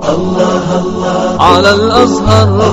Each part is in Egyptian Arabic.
الله الله على الأزهر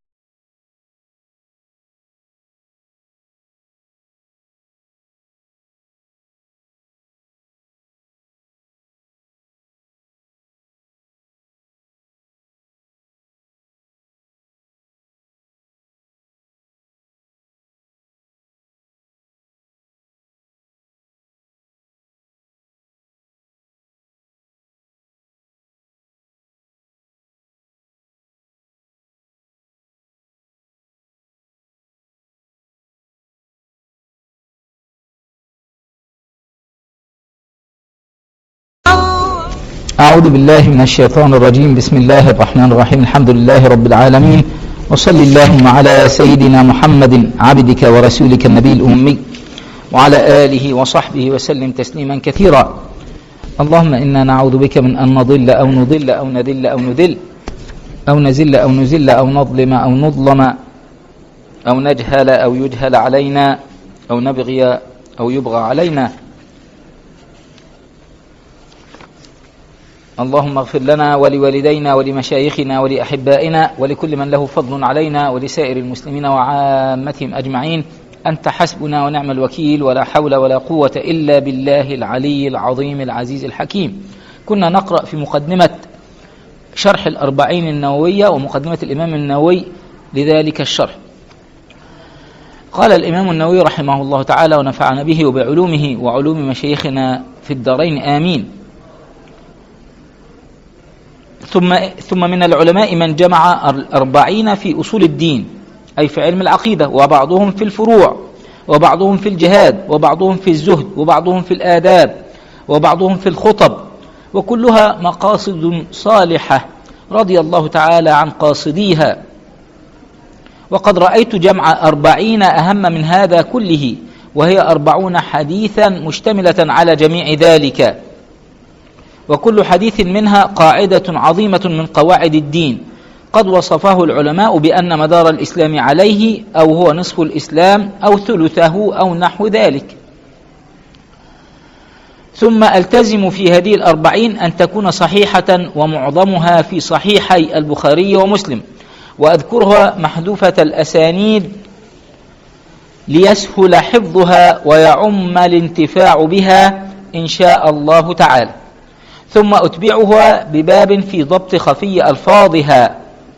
أعوذ بالله من الشيطان الرجيم بسم الله الرحمن الرحيم الحمد لله رب العالمين وصل اللهم على سيدنا محمد عبدك ورسولك النبي الأمي وعلى آله وصحبه وسلم تسليما كثيرا اللهم إنا نعوذ بك من أن نضل أو نضل أو نذل أو نذل أو نزل أو نزل أو نظلم أو نظلم أو نجهل أو يجهل علينا أو نبغي أو يبغى علينا اللهم اغفر لنا ولوالدينا ولمشايخنا ولأحبائنا ولكل من له فضل علينا ولسائر المسلمين وعامتهم أجمعين أنت حسبنا ونعم الوكيل ولا حول ولا قوة إلا بالله العلي العظيم العزيز الحكيم كنا نقرأ في مقدمة شرح الأربعين النووية ومقدمة الإمام النووي لذلك الشرح قال الإمام النووي رحمه الله تعالى ونفعنا به وبعلومه وعلوم مشايخنا في الدارين آمين ثم ثم من العلماء من جمع الأربعين في أصول الدين أي في علم العقيدة وبعضهم في الفروع وبعضهم في الجهاد وبعضهم في الزهد وبعضهم في الآداب وبعضهم في الخطب وكلها مقاصد صالحة رضي الله تعالى عن قاصديها وقد رأيت جمع أربعين أهم من هذا كله وهي أربعون حديثا مشتملة على جميع ذلك وكل حديث منها قاعدة عظيمة من قواعد الدين قد وصفه العلماء بأن مدار الإسلام عليه أو هو نصف الإسلام أو ثلثه أو نحو ذلك ثم ألتزم في هذه الأربعين أن تكون صحيحة ومعظمها في صحيحي البخاري ومسلم وأذكرها محذوفة الأسانيد ليسهل حفظها ويعم الانتفاع بها إن شاء الله تعالى ثم أتبعها بباب في ضبط خفي ألفاظها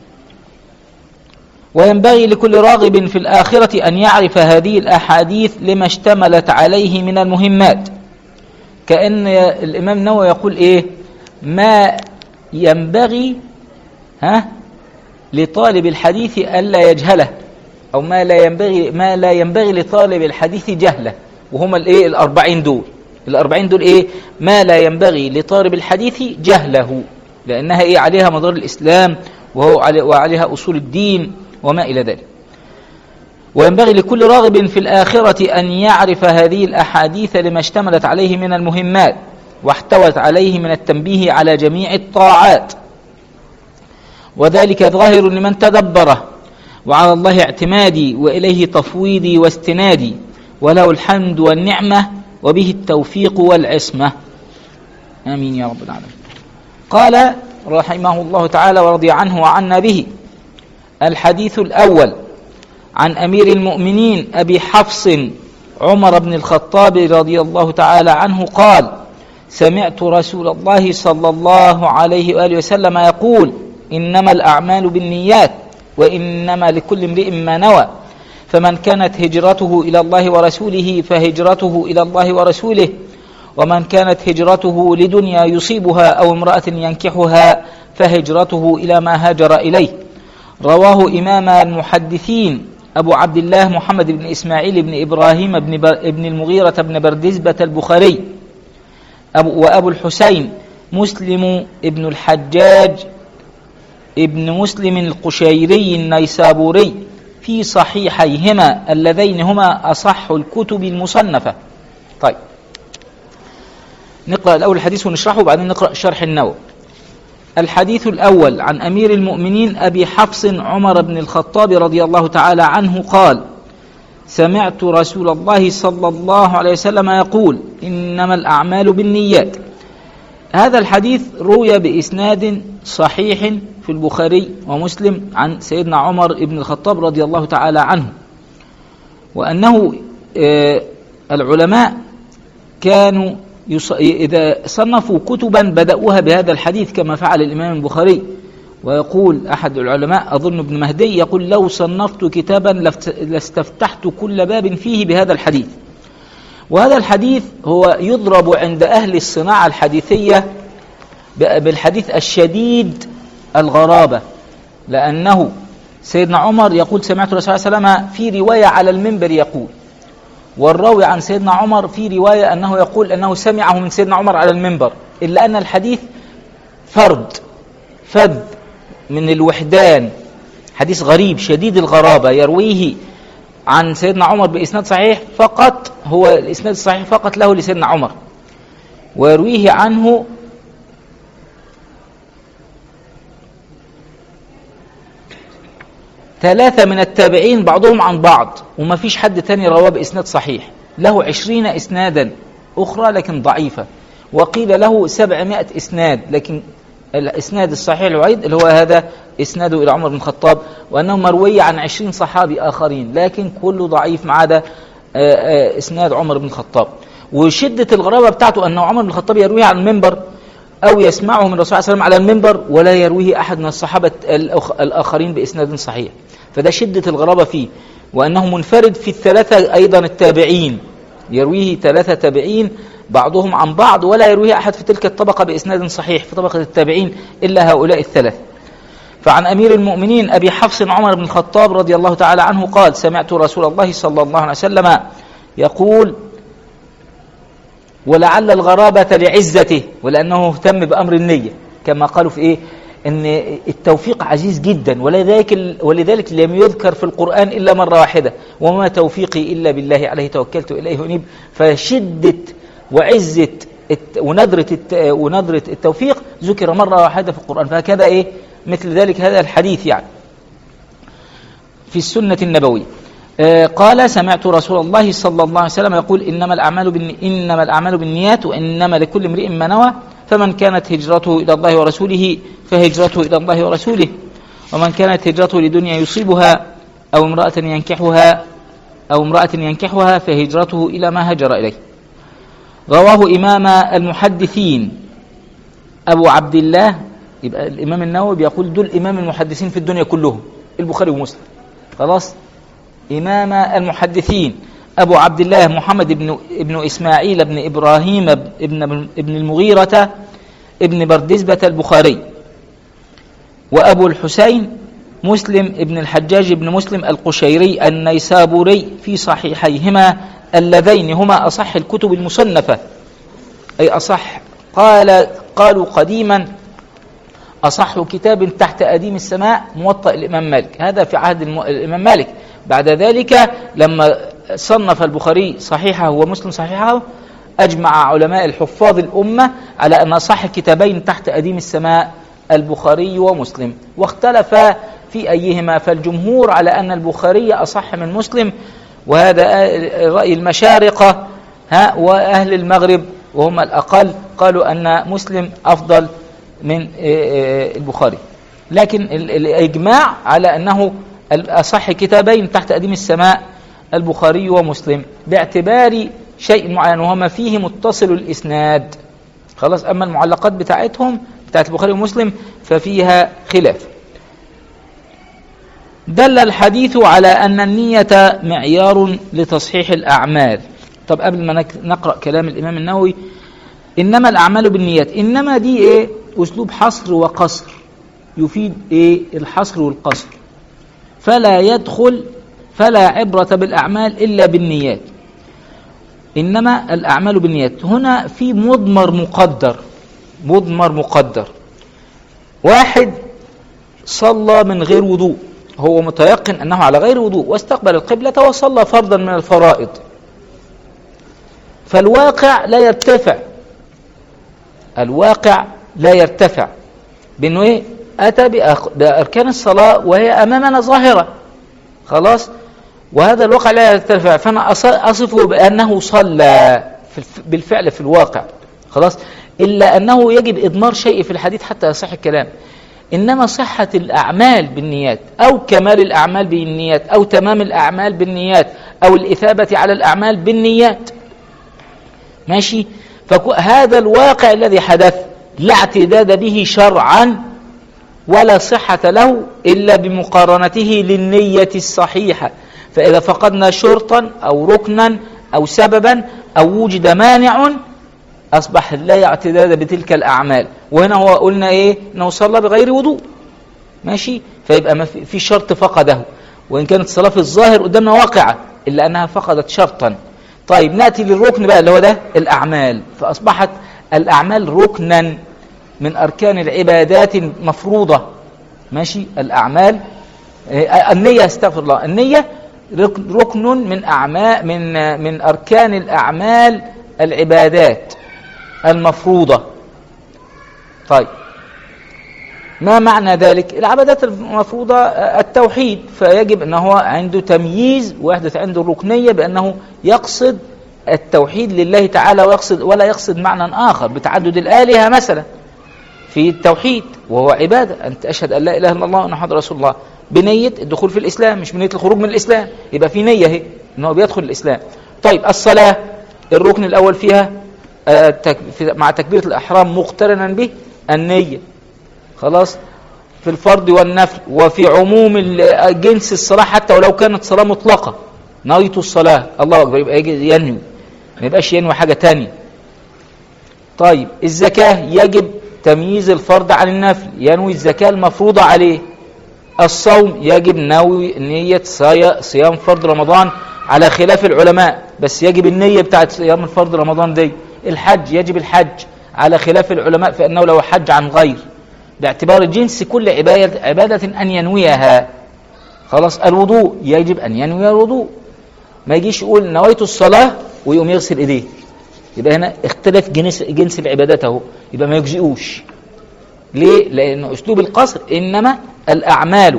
وينبغي لكل راغب في الآخرة أن يعرف هذه الأحاديث لما اشتملت عليه من المهمات كأن الإمام النووي يقول إيه ما ينبغي ها لطالب الحديث ألا يجهله أو ما لا ينبغي ما لا ينبغي لطالب الحديث جهله وهم الإيه الأربعين دول الأربعين دول إيه ما لا ينبغي لطالب الحديث جهله لأنها إيه عليها مدار الإسلام وهو علي وعليها أصول الدين وما إلى ذلك وينبغي لكل راغب في الآخرة أن يعرف هذه الأحاديث لما اشتملت عليه من المهمات واحتوت عليه من التنبيه على جميع الطاعات وذلك ظاهر لمن تدبره وعلى الله اعتمادي وإليه تفويضي واستنادي وله الحمد والنعمة وبه التوفيق والعصمة آمين يا رب العالمين قال رحمه الله تعالى ورضي عنه وعنا به الحديث الأول عن أمير المؤمنين أبي حفص عمر بن الخطاب رضي الله تعالى عنه قال سمعت رسول الله صلى الله عليه وآله وسلم يقول إنما الأعمال بالنيات وإنما لكل امرئ ما نوى فمن كانت هجرته إلى الله ورسوله فهجرته إلى الله ورسوله ومن كانت هجرته لدنيا يصيبها أو امرأة ينكحها فهجرته إلى ما هاجر إليه رواه إمام المحدثين أبو عبد الله محمد بن إسماعيل بن إبراهيم بن, بن المغيرة بن بردزبة البخاري أبو وأبو الحسين مسلم ابن الحجاج ابن مسلم القشيري النيسابوري في صحيحيهما اللذين هما أصح الكتب المصنفة طيب نقرأ الأول الحديث ونشرحه وبعدين نقرأ شرح النووي الحديث الأول عن أمير المؤمنين أبي حفص عمر بن الخطاب رضي الله تعالى عنه قال سمعت رسول الله صلى الله عليه وسلم يقول إنما الأعمال بالنيات هذا الحديث روي بإسناد صحيح في البخاري ومسلم عن سيدنا عمر بن الخطاب رضي الله تعالى عنه وأنه آه، العلماء كانوا إذا صنفوا كتبا بدأوها بهذا الحديث كما فعل الإمام البخاري ويقول أحد العلماء أظن ابن مهدي يقول لو صنفت كتابا لاستفتحت كل باب فيه بهذا الحديث وهذا الحديث هو يضرب عند أهل الصناعة الحديثية بالحديث الشديد الغرابة لأنه سيدنا عمر يقول سمعت الرسول صلى الله عليه وسلم في رواية على المنبر يقول والراوي عن سيدنا عمر في رواية أنه يقول أنه سمعه من سيدنا عمر على المنبر إلا أن الحديث فرد فذ من الوحدان حديث غريب شديد الغرابة يرويه عن سيدنا عمر بإسناد صحيح فقط هو الإسناد الصحيح فقط له لسيدنا عمر ويرويه عنه ثلاثة من التابعين بعضهم عن بعض وما فيش حد تاني رواه بإسناد صحيح له عشرين إسنادا أخرى لكن ضعيفة وقيل له سبعمائة إسناد لكن الإسناد الصحيح الوعيد اللي هو هذا إسناده إلى عمر بن الخطاب وأنه مروي عن عشرين صحابي آخرين لكن كله ضعيف ما عدا آه، آه، إسناد عمر بن الخطاب وشدة الغرابة بتاعته أن عمر بن الخطاب يرويه عن المنبر أو يسمعه من الرسول صلى الله عليه وسلم على المنبر ولا يرويه أحد من الصحابة الآخرين بإسناد صحيح فده شدة الغرابة فيه وأنه منفرد في الثلاثة أيضا التابعين يرويه ثلاثة تابعين بعضهم عن بعض ولا يرويه أحد في تلك الطبقة بإسناد صحيح في طبقة التابعين إلا هؤلاء الثلاث فعن أمير المؤمنين أبي حفص عمر بن الخطاب رضي الله تعالى عنه قال سمعت رسول الله صلى الله عليه وسلم يقول ولعل الغرابة لعزته ولأنه اهتم بأمر النية كما قالوا في إيه ان التوفيق عزيز جدا ولذلك ولذلك لم يذكر في القرآن إلا مرة واحدة وما توفيقي إلا بالله عليه توكلت إليه أنيب فشدة وعزة ونظرة ونظرة التوفيق ذكر مرة واحدة في القرآن فهكذا إيه مثل ذلك هذا الحديث يعني في السنة النبوية آه، قال سمعت رسول الله صلى الله عليه وسلم يقول إنما الأعمال بالن... إنما الأعمال بالنيات وإنما لكل امرئ ما نوى فمن كانت هجرته إلى الله ورسوله فهجرته إلى الله ورسوله ومن كانت هجرته لدنيا يصيبها أو امرأة ينكحها أو امرأة ينكحها فهجرته إلى ما هجر إليه رواه إمام المحدثين أبو عبد الله يبقى الإمام النووي بيقول دول إمام المحدثين في الدنيا كلهم البخاري ومسلم خلاص إمام المحدثين أبو عبد الله محمد بن ابن إسماعيل بن إبراهيم ابن ابن المغيرة ابن بردزبة البخاري وأبو الحسين مسلم ابن الحجاج بن مسلم القشيري النيسابوري في صحيحيهما اللذين هما أصح الكتب المصنفة أي أصح قال قالوا قديما أصح كتاب تحت أديم السماء موطأ الإمام مالك هذا في عهد الإمام مالك بعد ذلك لما صنف البخاري صحيحه ومسلم صحيحه أجمع علماء الحفاظ الأمة على أن صح كتابين تحت أديم السماء البخاري ومسلم واختلف في أيهما فالجمهور على أن البخاري أصح من مسلم وهذا رأي المشارقة ها وأهل المغرب وهم الأقل قالوا أن مسلم أفضل من البخاري لكن الإجماع على أنه أصح كتابين تحت أديم السماء البخاري ومسلم باعتبار شيء معين وهو ما فيه متصل الإسناد خلاص أما المعلقات بتاعتهم بتاعت البخاري ومسلم ففيها خلاف دل الحديث على أن النية معيار لتصحيح الأعمال طب قبل ما نقرأ كلام الإمام النووي إنما الأعمال بالنيات إنما دي إيه أسلوب حصر وقصر يفيد إيه الحصر والقصر فلا يدخل فلا عبرة بالأعمال إلا بالنيات إنما الأعمال بالنيات هنا في مضمر مقدر مضمر مقدر واحد صلى من غير وضوء هو متيقن أنه على غير وضوء واستقبل القبلة وصلى فرضا من الفرائض فالواقع لا يرتفع الواقع لا يرتفع بأنه إيه أتى بأركان الصلاة وهي أمامنا ظاهرة خلاص وهذا الواقع لا يرتفع فأنا أصفه بأنه صلى بالفعل في الواقع خلاص إلا أنه يجب إضمار شيء في الحديث حتى يصح الكلام إنما صحة الأعمال بالنيات أو كمال الأعمال بالنيات أو تمام الأعمال بالنيات أو الإثابة على الأعمال بالنيات ماشي فهذا الواقع الذي حدث لا اعتداد به شرعا ولا صحة له إلا بمقارنته للنية الصحيحة فإذا فقدنا شرطا أو ركنا أو سببا أو وجد مانع أصبح لا اعتداد بتلك الأعمال وهنا هو قلنا إيه أنه صلى بغير وضوء ماشي فيبقى ما في شرط فقده وإن كانت الصلاة في الظاهر قدامنا واقعة إلا أنها فقدت شرطا طيب نأتي للركن بقى اللي هو ده الأعمال فأصبحت الأعمال ركنا من أركان العبادات المفروضة ماشي الأعمال آه، النية استغفر الله النية ركن من أعمال من من أركان الأعمال العبادات المفروضة طيب ما معنى ذلك العبادات المفروضة التوحيد فيجب أنه عنده تمييز ويحدث عنده الركنية بأنه يقصد التوحيد لله تعالى ويقصد ولا يقصد معنى آخر بتعدد الآلهة مثلا في التوحيد وهو عبادة أن تشهد أن لا إله إلا الله وأن محمد رسول الله بنية الدخول في الإسلام مش بنية الخروج من الإسلام يبقى في نية هي أنه بيدخل الإسلام طيب الصلاة الركن الأول فيها آه، مع تكبيرة الأحرام مقترنا به النية خلاص في الفرض والنفل وفي عموم جنس الصلاة حتى ولو كانت صلاة مطلقة نويت الصلاة الله أكبر يبقى ينوي ما يبقاش ينوي حاجة تانية طيب الزكاة يجب تمييز الفرض عن النفل ينوي الزكاة المفروضة عليه الصوم يجب نوي نية صيام فرض رمضان على خلاف العلماء بس يجب النية بتاعت صيام الفرض رمضان دي الحج يجب الحج على خلاف العلماء فإنه لو حج عن غير باعتبار جنس كل عبادة, عبادة أن ينويها خلاص الوضوء يجب أن ينوي الوضوء ما يجيش يقول نويت الصلاة ويقوم يغسل إيديه يبقى هنا اختلف جنس, جنس العبادات اهو يبقى ما يجزئوش ليه؟ لأن أسلوب القصر إنما الأعمال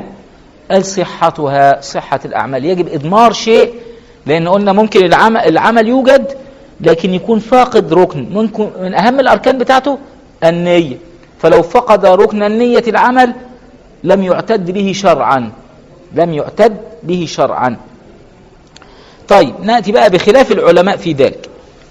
صحتها صحة الأعمال يجب إضمار شيء لأن قلنا ممكن العمل, العمل يوجد لكن يكون فاقد ركن ممكن من أهم الأركان بتاعته النية فلو فقد ركن النية العمل لم يعتد به شرعا لم يعتد به شرعا طيب نأتي بقى بخلاف العلماء في ذلك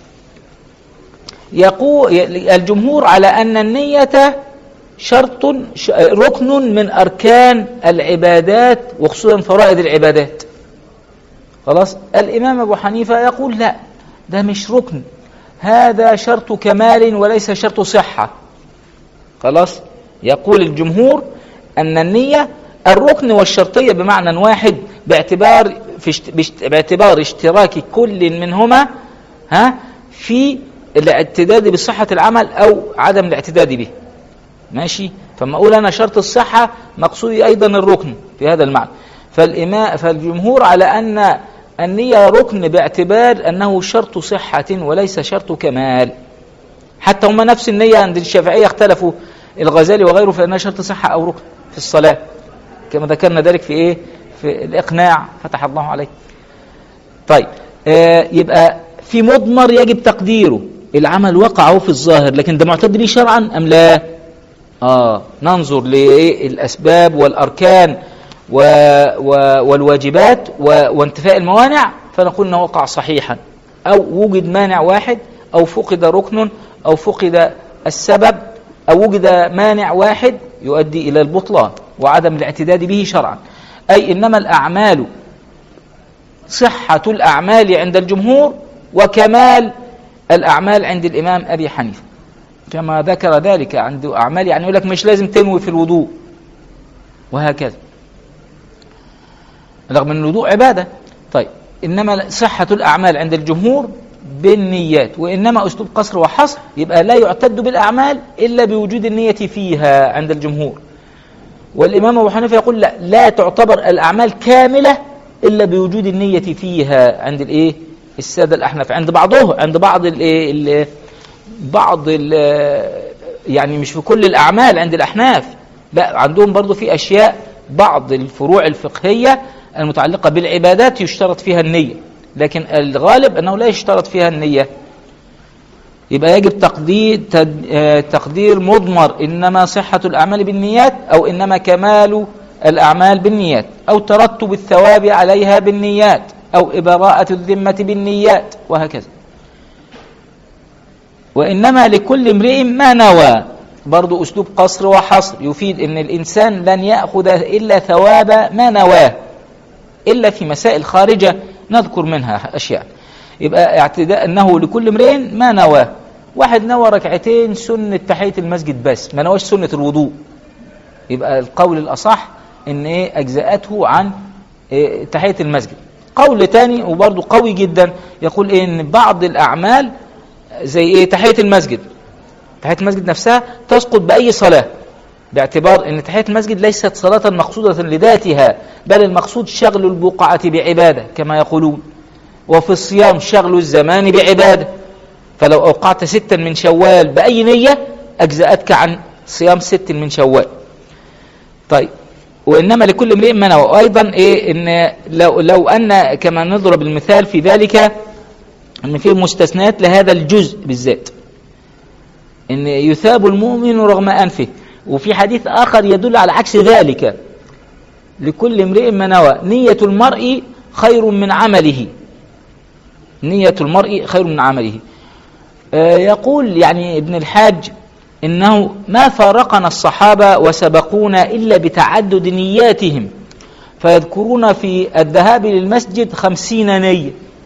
يقول الجمهور على أن النية شرط ركن من أركان العبادات وخصوصا فرائض العبادات خلاص الإمام أبو حنيفة يقول لا ده مش ركن هذا شرط كمال وليس شرط صحة خلاص يقول الجمهور أن النية الركن والشرطية بمعنى واحد باعتبار في باعتبار اشتراك كل منهما ها في الاعتداد بصحة العمل أو عدم الاعتداد به ماشي فما أقول أنا شرط الصحة مقصودي أيضا الركن في هذا المعنى فالإماء فالجمهور على أن النية ركن باعتبار أنه شرط صحة وليس شرط كمال حتى هم نفس النية عند الشافعية اختلفوا الغزالي وغيره فإنها شرط صحة أو ركن في الصلاة كما ذكرنا ذلك في إيه في الإقناع فتح الله عليه طيب آه يبقى في مضمر يجب تقديره العمل وقع في الظاهر لكن ده معتد به شرعا أم لا آه ننظر للأسباب والأركان و و والواجبات و وانتفاء الموانع فنقول أنه وقع صحيحا أو وجد مانع واحد أو فقد ركن أو فقد السبب أو وجد مانع واحد يؤدي إلى البطلان وعدم الاعتداد به شرعا أي إنما الأعمال صحة الأعمال عند الجمهور وكمال الأعمال عند الإمام أبي حنيفة كما ذكر ذلك عنده أعمال يعني يقول لك مش لازم تنوي في الوضوء وهكذا رغم أن الوضوء عبادة طيب إنما صحة الأعمال عند الجمهور بالنيات وإنما أسلوب قصر وحصر يبقى لا يعتد بالأعمال إلا بوجود النية فيها عند الجمهور والإمام أبو حنيفة يقول لا لا تعتبر الأعمال كاملة إلا بوجود النية فيها عند الإيه السادة الأحناف عند بعضه عند بعض ال بعض ال يعني مش في كل الأعمال عند الأحناف لا عندهم برضو في أشياء بعض الفروع الفقهية المتعلقة بالعبادات يشترط فيها النية لكن الغالب أنه لا يشترط فيها النية يبقى يجب تقدير آه، تقدير مضمر إنما صحة الأعمال بالنيات أو إنما كمال الأعمال بالنيات أو ترتب الثواب عليها بالنيات أو إبراءة الذمة بالنيات وهكذا وإنما لكل امرئ ما نوى برضو أسلوب قصر وحصر يفيد أن الإنسان لن يأخذ إلا ثواب ما نواه إلا في مسائل خارجة نذكر منها أشياء يبقى اعتداء أنه لكل امرئ ما نواه واحد نوى ركعتين سنة تحية المسجد بس ما نواش سنة الوضوء يبقى القول الأصح ان ايه اجزاءته عن إيه تحية المسجد قول تاني وبرضه قوي جدا يقول إيه ان بعض الاعمال زي ايه تحية المسجد تحية المسجد نفسها تسقط بأي صلاة باعتبار ان تحية المسجد ليست صلاة مقصودة لذاتها بل المقصود شغل البقعة بعبادة كما يقولون وفي الصيام شغل الزمان بعبادة فلو أوقعت ستا من شوال بأي نية أجزأتك عن صيام ست من شوال طيب وإنما لكل امرئ ما نوى وأيضا إيه إن لو, لو أن كما نضرب المثال في ذلك أن في مستثنات لهذا الجزء بالذات إن يثاب المؤمن رغم أنفه وفي حديث آخر يدل على عكس ذلك لكل امرئ ما نوى نية المرء خير من عمله نية المرء خير من عمله آه، يقول يعني ابن الحاج إنه ما فارقنا الصحابة وسبقونا إلا بتعدد نياتهم فيذكرون في الذهاب للمسجد خمسين نية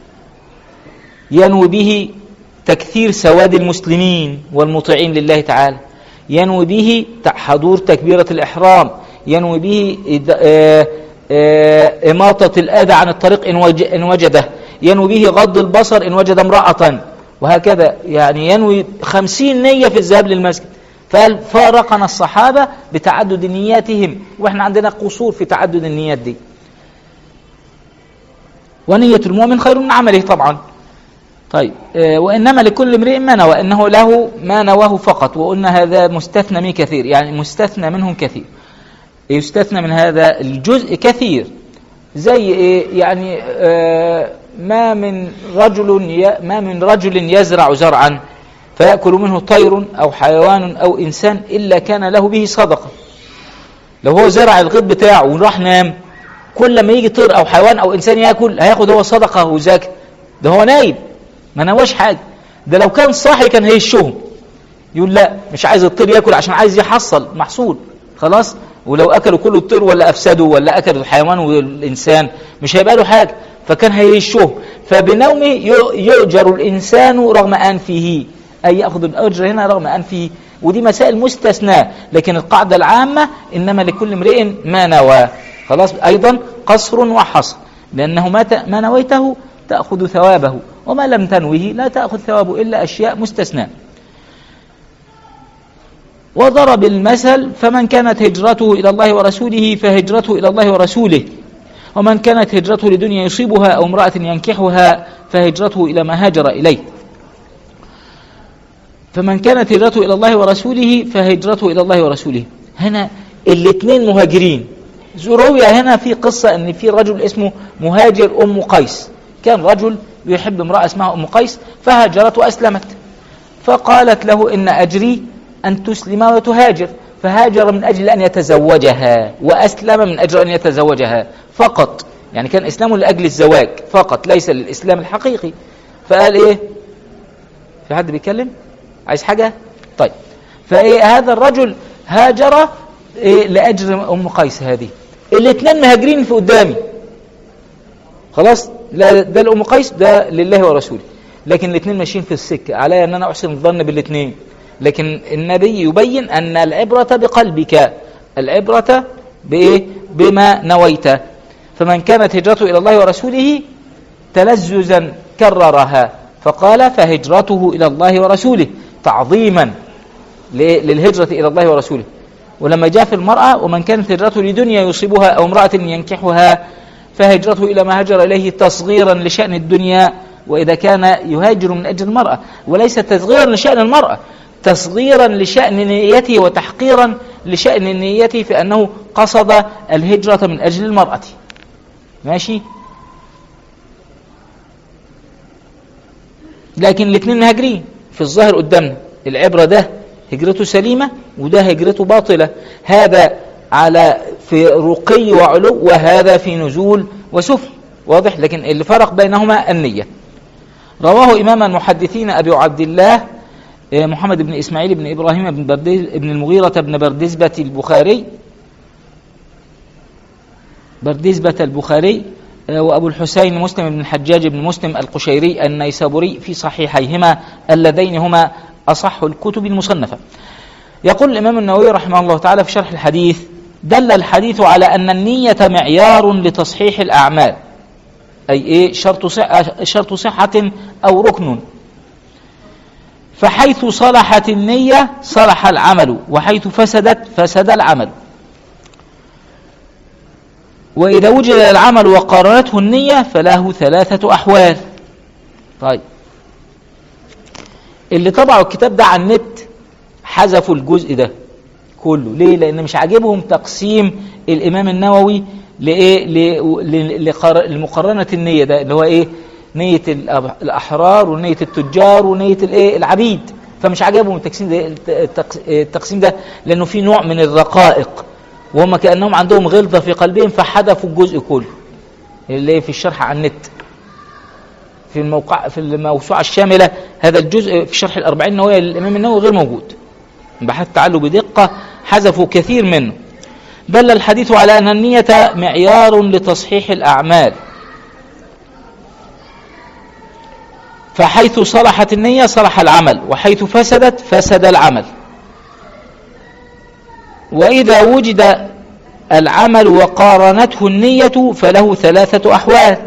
ينوي به تكثير سواد المسلمين والمطيعين لله تعالى ينوي به حضور تكبيرة الإحرام ينوي به آه، آه، إماطة الأذى عن الطريق إن وجده ينوي به غض البصر إن وجد امرأة وهكذا يعني ينوي خمسين نية في الذهاب للمسجد فقال فارقنا الصحابة بتعدد نياتهم وإحنا عندنا قصور في تعدد النيات دي ونية المؤمن خير من عمله طبعا طيب آه، وإنما لكل امرئ ما نوى إنه له ما نواه فقط وقلنا هذا مستثنى من كثير يعني مستثنى منهم كثير يستثنى من هذا الجزء كثير زي إيه يعني آه ما من رجل ما من رجل يزرع زرعا فيأكل منه طير أو حيوان أو إنسان إلا كان له به صدقة لو هو زرع الغيط بتاعه وراح نام كل ما يجي طير أو حيوان أو إنسان يأكل هياخد هو صدقة وزكاة ده هو نايم ما نواش حاجة ده لو كان صاحي كان هيشهم يقول لا مش عايز الطير يأكل عشان عايز يحصل محصول خلاص ولو أكلوا كل الطير ولا أفسدوا ولا أكلوا الحيوان والإنسان مش هيبقى له حاجة فكان هيشوه فبنومه يؤجر الإنسان رغم أنفه أي يأخذ الأجر هنا رغم أنفه ودي مسائل مستثناة لكن القاعدة العامة إنما لكل امرئ ما نوى خلاص أيضا قصر وحصر لأنه ما, ما نويته تأخذ ثوابه وما لم تنوه لا تأخذ ثوابه إلا أشياء مستثناة وضرب المثل فمن كانت هجرته إلى الله ورسوله فهجرته إلى الله ورسوله ومن كانت هجرته لدنيا يصيبها أو امرأة ينكحها فهجرته إلى ما هاجر إليه فمن كانت هجرته إلى الله ورسوله فهجرته إلى الله ورسوله هنا الاثنين مهاجرين روي هنا في قصة أن في رجل اسمه مهاجر أم قيس كان رجل يحب امرأة اسمها أم قيس فهاجرت وأسلمت فقالت له إن أجري أن تسلم وتهاجر فهاجر من أجل أن يتزوجها وأسلم من أجل أن يتزوجها فقط يعني كان إسلامه لأجل الزواج فقط ليس للإسلام الحقيقي فقال إيه في حد بيتكلم عايز حاجة طيب فإيه هذا الرجل هاجر إيه لأجل أم قيس هذه الاثنين مهاجرين في قدامي خلاص لا ده الأم قيس ده لله ورسوله لكن الاثنين ماشيين في السكة علي أن أنا أحسن الظن بالاثنين لكن النبي يبين أن العبرة بقلبك العبرة بإيه؟ بما نويت فمن كانت هجرته إلى الله ورسوله تلززا كررها فقال فهجرته إلى الله ورسوله تعظيما للهجرة إلى الله ورسوله ولما جاء في المرأة ومن كانت هجرته لدنيا يصيبها أو امرأة ينكحها فهجرته إلى ما هجر إليه تصغيرا لشأن الدنيا وإذا كان يهاجر من أجل المرأة وليس تصغيرا لشأن المرأة تصغيرا لشأن نيته وتحقيرا لشأن نيته في أنه قصد الهجرة من أجل المرأة ماشي لكن الاثنين هاجرين في الظاهر قدامنا العبرة ده هجرته سليمة وده هجرته باطلة هذا على في رقي وعلو وهذا في نزول وسفل واضح لكن اللي فرق بينهما النية رواه إمام المحدثين أبي عبد الله آه، محمد بن إسماعيل بن إبراهيم بن, بن المغيرة بن بردزبة البخاري بردزبة البخاري آه، وأبو الحسين مسلم بن الحجاج بن مسلم القشيري النيسابوري في صحيحيهما اللذين هما أصح الكتب المصنفة يقول الإمام النووي رحمه الله تعالى في شرح الحديث دل الحديث على أن النية معيار لتصحيح الأعمال أي إيه شرط صحة, شرط صحة أو ركن فحيث صلحت النية صلح العمل وحيث فسدت فسد العمل وإذا وجد العمل وقارنته النية فله ثلاثة أحوال طيب اللي طبعوا الكتاب ده على النت حذفوا الجزء ده كله ليه لأن مش عاجبهم تقسيم الإمام النووي لإيه لمقارنة النية ده اللي هو إيه نية الأحرار ونية التجار ونية الإيه العبيد فمش عاجبهم التقسيم ده التقسيم ده لأنه في نوع من الرقائق وهم كأنهم عندهم غلظة في قلبهم فحذفوا الجزء كله اللي في الشرح على النت في الموقع في الموسوعة الشاملة هذا الجزء في شرح الأربعين النووية للإمام النووي غير موجود بحثت تعالوا بدقة حذفوا كثير منه دل الحديث على أن النية معيار لتصحيح الأعمال فحيث صلحت النية صلح العمل وحيث فسدت فسد العمل وإذا وجد العمل وقارنته النية فله ثلاثة أحوال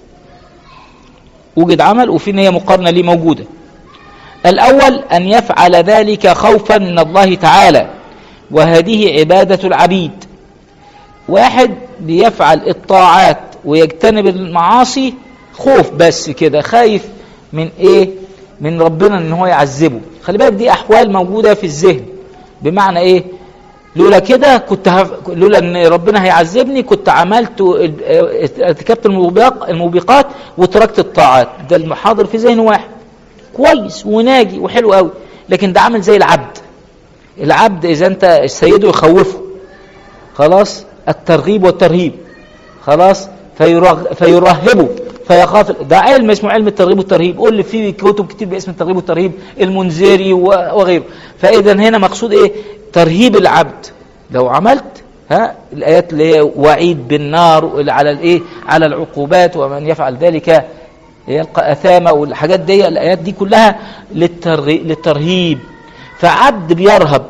وجد عمل وفي نية مقارنة ليه موجودة الأول أن يفعل ذلك خوفا من الله تعالى وهذه عبادة العبيد واحد بيفعل الطاعات ويجتنب المعاصي خوف بس كده خايف من ايه من ربنا ان هو يعذبه خلي بالك دي احوال موجودة في الذهن بمعنى ايه لولا كده كنت هف... لولا ان ربنا هيعذبني كنت عملت ارتكبت الموبقات وتركت الطاعات ده المحاضر في ذهن واحد كويس وناجي وحلو قوي لكن ده عامل زي العبد العبد اذا انت سيده يخوفه خلاص الترغيب والترهيب خلاص فيرغ... فيرهبه فيخاف ده علم اسمه علم الترغيب والترهيب قول لي في كتب كتير باسم الترغيب والترهيب المنذري وغيره فاذا هنا مقصود ايه ترهيب العبد لو عملت ها الايات اللي هي وعيد بالنار على الايه على العقوبات ومن يفعل ذلك يلقى اثامه والحاجات دي الايات دي كلها للترهيب فعبد بيرهب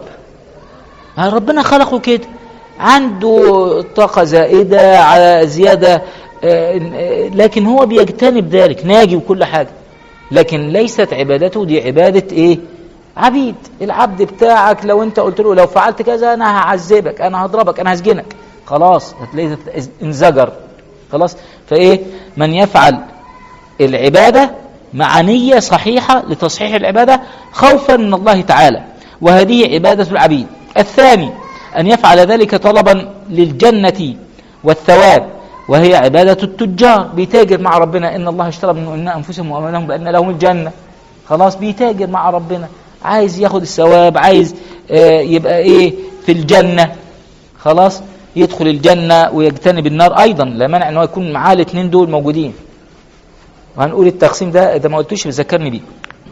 ربنا خلقه كده عنده طاقة زائدة على زيادة آه، لكن هو بيجتنب ذلك ناجي وكل حاجة لكن ليست عبادته دي عبادة ايه عبيد العبد بتاعك لو انت قلت له لو فعلت كذا انا هعذبك انا هضربك انا هسجنك خلاص هتلاقيه انزجر خلاص فايه من يفعل العبادة مع نية صحيحة لتصحيح العبادة خوفا من الله تعالى وهذه عبادة العبيد الثاني أن يفعل ذلك طلبا للجنة والثواب وهي عبادة التجار بيتاجر مع ربنا إن الله اشترى من أنفسهم وأمانهم بأن لهم الجنة خلاص بيتاجر مع ربنا عايز ياخد الثواب عايز آه، يبقى ايه في الجنة خلاص يدخل الجنة ويجتنب النار ايضا لا مانع ان هو يكون معاه الاثنين دول موجودين وهنقول التقسيم ده اذا ما قلتوش بذكرني بيه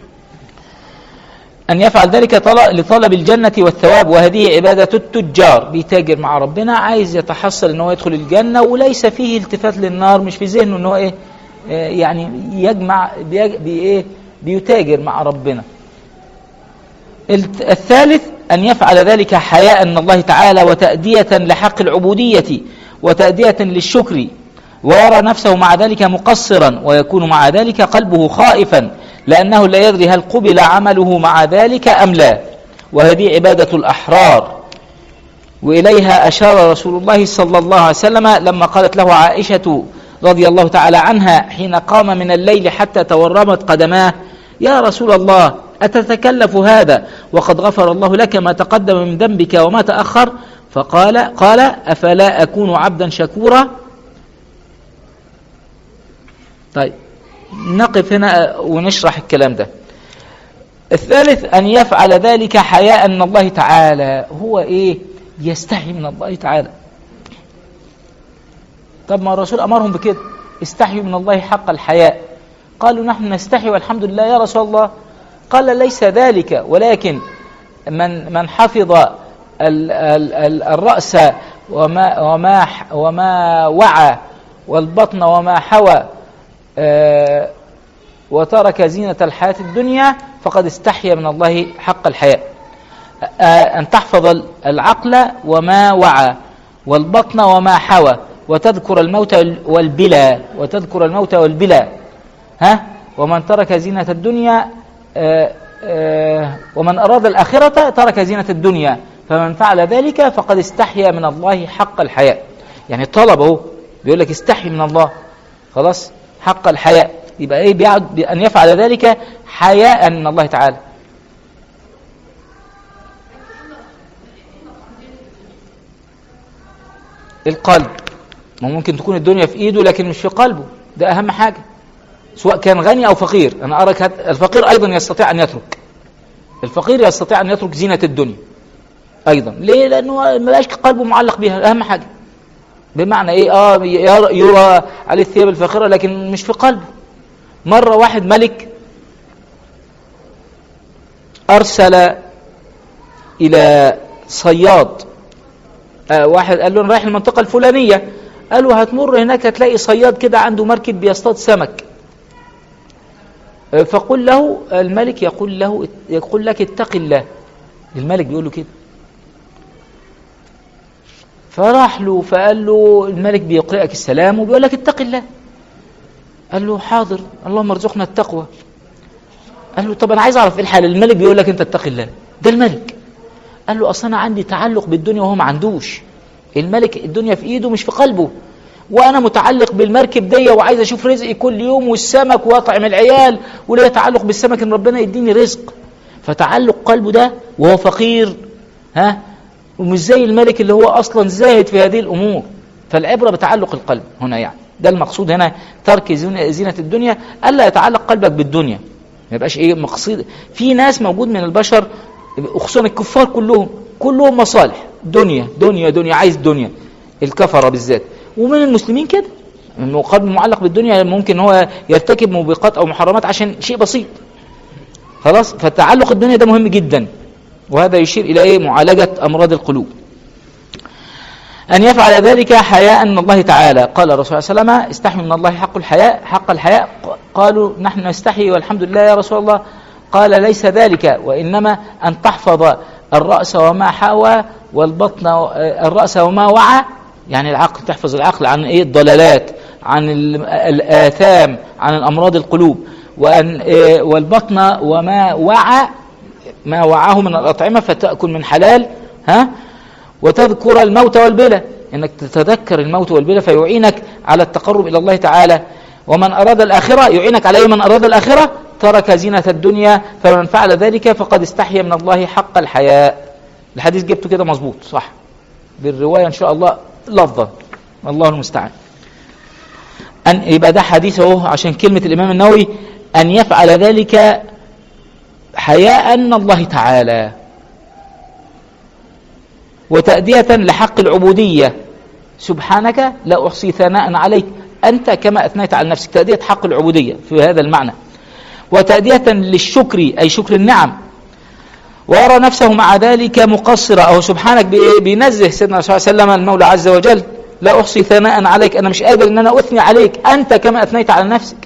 أن يفعل ذلك لطلب الجنة والثواب وهذه عبادة التجار بيتاجر مع ربنا عايز يتحصل ان هو يدخل الجنة وليس فيه التفات للنار مش في ذهنه ان هو ايه آه، يعني يجمع بي ايه بيتاجر مع ربنا الثالث أن يفعل ذلك حياء من الله تعالى وتأدية لحق العبودية وتأدية للشكر ويرى نفسه مع ذلك مقصرا ويكون مع ذلك قلبه خائفا لأنه لا يدري هل قبل عمله مع ذلك أم لا وهذه عبادة الأحرار وإليها أشار رسول الله صلى الله عليه وسلم لما قالت له عائشة رضي الله تعالى عنها حين قام من الليل حتى تورمت قدماه يا رسول الله أتتكلف هذا وقد غفر الله لك ما تقدم من ذنبك وما تأخر فقال قال أفلا أكون عبدا شكورا طيب نقف هنا ونشرح الكلام ده الثالث أن يفعل ذلك حياء من الله تعالى هو إيه يستحي من الله تعالى طب ما الرسول أمرهم بكده استحيوا من الله حق الحياء قالوا نحن نستحي والحمد لله يا رسول الله قال ليس ذلك ولكن من من حفظ ال ال ال الرأس وما وما وما وعى والبطن وما حوى آه وترك زينة الحياة الدنيا فقد استحيا من الله حق الحياء آه أن تحفظ العقل وما وعى والبطن وما حوى وتذكر الموت والبلا وتذكر الموت والبلا ها ومن ترك زينة الدنيا آآ آآ ومن أراد الآخرة ترك زينة الدنيا فمن فعل ذلك فقد استحيا من الله حق الحياء يعني طلبه بيقول لك استحي من الله خلاص حق الحياء يبقى ايه بيعد بأن يفعل ذلك حياء من الله تعالى القلب ما ممكن تكون الدنيا في ايده لكن مش في قلبه ده اهم حاجه سواء كان غني او فقير انا ارى الفقير ايضا يستطيع ان يترك الفقير يستطيع ان يترك زينه الدنيا ايضا ليه لانه ما بقاش قلبه معلق بها اهم حاجه بمعنى ايه اه يرى عليه الثياب الفاخره لكن مش في قلبه مره واحد ملك ارسل الى صياد آه واحد قال له رايح المنطقه الفلانيه قالوا هتمر هناك هتلاقي صياد كده عنده مركب بيصطاد سمك فقل له الملك يقول له يقول لك اتق الله الملك بيقول له كده فراح له فقال له الملك بيقرئك السلام وبيقول لك اتق الله قال له حاضر اللهم ارزقنا التقوى قال له طب انا عايز اعرف ايه الحال الملك بيقول لك انت اتق الله ده الملك قال له اصل انا عندي تعلق بالدنيا وهو ما عندوش الملك الدنيا في ايده مش في قلبه وانا متعلق بالمركب دي وعايز اشوف رزقي كل يوم والسمك واطعم العيال وليا تعلق بالسمك ان ربنا يديني رزق فتعلق قلبه ده وهو فقير ها ومش زي الملك اللي هو اصلا زاهد في هذه الامور فالعبره بتعلق القلب هنا يعني ده المقصود هنا ترك زينه الدنيا الا يتعلق قلبك بالدنيا ما يبقاش ايه مقصود في ناس موجود من البشر خصوصا الكفار كلهم كلهم مصالح دنيا دنيا دنيا عايز دنيا الكفره بالذات ومن المسلمين كده قلب معلق بالدنيا ممكن هو يرتكب موبقات او محرمات عشان شيء بسيط خلاص فتعلق الدنيا ده مهم جدا وهذا يشير الى ايه معالجه امراض القلوب أن يفعل ذلك حياء من الله تعالى قال الرسول صلى الله عليه وسلم استحي من الله حق الحياء حق الحياء قالوا نحن نستحي والحمد لله يا رسول الله قال ليس ذلك وإنما أن تحفظ الرأس وما حوى والبطن الرأس وما وعى يعني العقل تحفظ العقل عن ايه الضلالات عن الآثام عن الأمراض القلوب وأن والبطن وما وعى ما وعاه من الأطعمة فتأكل من حلال ها وتذكر الموت والبلى انك تتذكر الموت والبلى فيعينك على التقرب الى الله تعالى ومن اراد الاخره يعينك على من اراد الاخره ترك زينه الدنيا فمن فعل ذلك فقد استحيا من الله حق الحياء الحديث جبته كده مظبوط صح بالروايه ان شاء الله لفظا الله المستعان ان يبقى ده حديث اهو عشان كلمه الامام النووي ان يفعل ذلك حياء من الله تعالى وتأدية لحق العبودية سبحانك لا أحصي ثناء عليك أنت كما أثنيت على نفسك تأدية حق العبودية في هذا المعنى وتأدية للشكر أي شكر النعم ويرى نفسه مع ذلك مقصرا أو سبحانك بينزه سيدنا صلى الله عليه وسلم المولى عز وجل لا أحصي ثناء عليك أنا مش قادر أن أنا أثني عليك أنت كما أثنيت على نفسك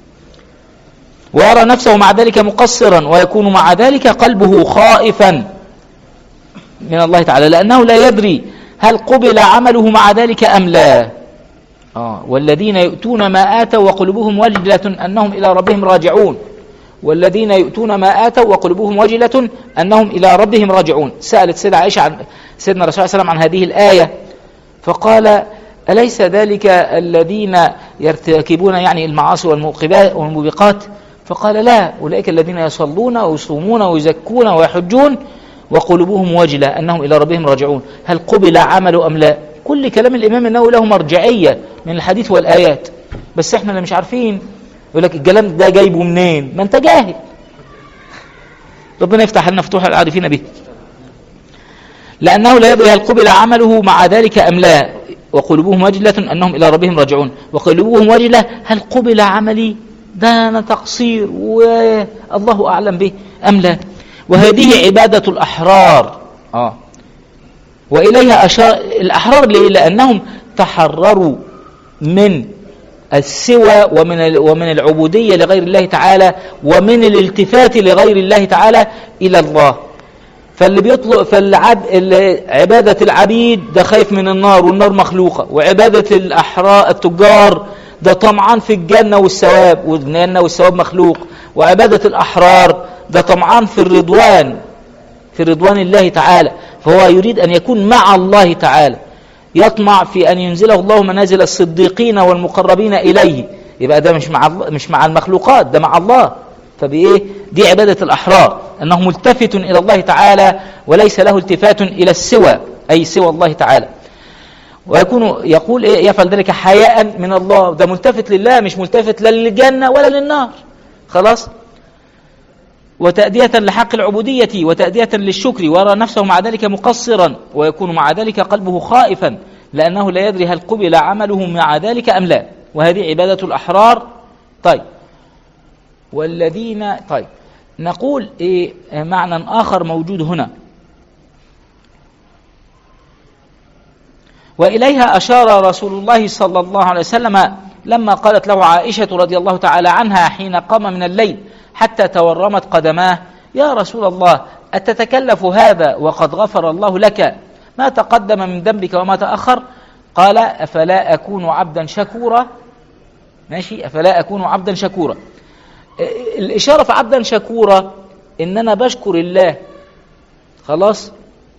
ويرى نفسه مع ذلك مقصرا ويكون مع ذلك قلبه خائفا من الله تعالى لأنه لا يدري هل قبل عمله مع ذلك أم لا آه والذين يؤتون ما آتوا وقلوبهم وجلة أنهم إلى ربهم راجعون والذين يؤتون ما آتوا وقلوبهم وجلة أنهم إلى ربهم راجعون سألت سيدة عائشة عن سيدنا الرسول صلى الله عليه وسلم عن هذه الآية فقال أليس ذلك الذين يرتكبون يعني المعاصي والموبقات فقال لا أولئك الذين يصلون ويصومون ويزكون ويحجون وقلوبهم وجلة أنهم إلى ربهم راجعون هل قبل عمل أم لا كل كلام الإمام النووي له مرجعية من الحديث والآيات بس احنا اللي مش عارفين يقول لك الكلام ده جايبه منين ما انت جاهل ربنا يفتح لنا فتوح العارفين به لأنه لا يدري هل قبل عمله مع ذلك أم لا وقلوبهم وجلة أنهم إلى ربهم راجعون وقلوبهم وجلة هل قبل عملي ده أنا تقصير والله أعلم به أم لا وهذه عبادة الأحرار آه وإليها أشار الأحرار ليه؟ لأنهم تحرروا من السوى ومن ومن العبودية لغير الله تعالى ومن الالتفات لغير الله تعالى إلى الله فاللي بيطلق فالعب عبادة العبيد ده خايف من النار والنار مخلوقة وعبادة الأحراء التجار ده طمعان في الجنة والثواب والجنة والثواب مخلوق وعبادة الأحرار ده طمعان في الرضوان في رضوان الله تعالى فهو يريد أن يكون مع الله تعالى يطمع في أن ينزله الله منازل الصديقين والمقربين إليه يبقى ده مش مع مش مع المخلوقات ده مع الله فبإيه دي عبادة الأحرار أنه ملتفت إلى الله تعالى وليس له التفات إلى السوى أي سوى الله تعالى ويكون يقول إيه يفعل ذلك حياء من الله ده ملتفت لله مش ملتفت لا للجنة ولا للنار خلاص وتأدية لحق العبودية وتأدية للشكر ويرى نفسه مع ذلك مقصرا ويكون مع ذلك قلبه خائفا لأنه لا يدري هل قبل عمله مع ذلك أم لا وهذه عبادة الأحرار طيب والذين طيب نقول إيه معنى آخر موجود هنا وإليها أشار رسول الله صلى الله عليه وسلم لما قالت له عائشة رضي الله تعالى عنها حين قام من الليل حتى تورمت قدماه يا رسول الله أتتكلف هذا وقد غفر الله لك ما تقدم من ذنبك وما تأخر قال أفلا أكون عبدا شكورا ماشي أفلا أكون عبدا شكورا الإشارة في عبدا شكورا إن أنا بشكر الله خلاص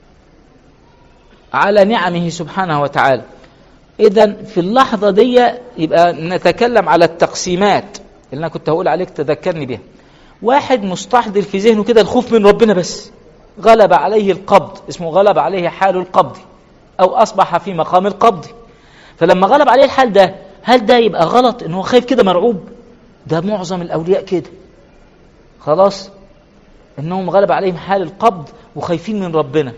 على نعمه سبحانه وتعالى إذا في اللحظة دي يبقى نتكلم على التقسيمات اللي أنا كنت هقول عليك تذكرني بها واحد مستحضر في ذهنه كده الخوف من ربنا بس غلب عليه القبض اسمه غلب عليه حال القبض أو أصبح في مقام القبض فلما غلب عليه الحال ده هل ده يبقى غلط ان هو خايف كده مرعوب ده معظم الأولياء كده خلاص انهم غلب عليهم حال القبض وخايفين من ربنا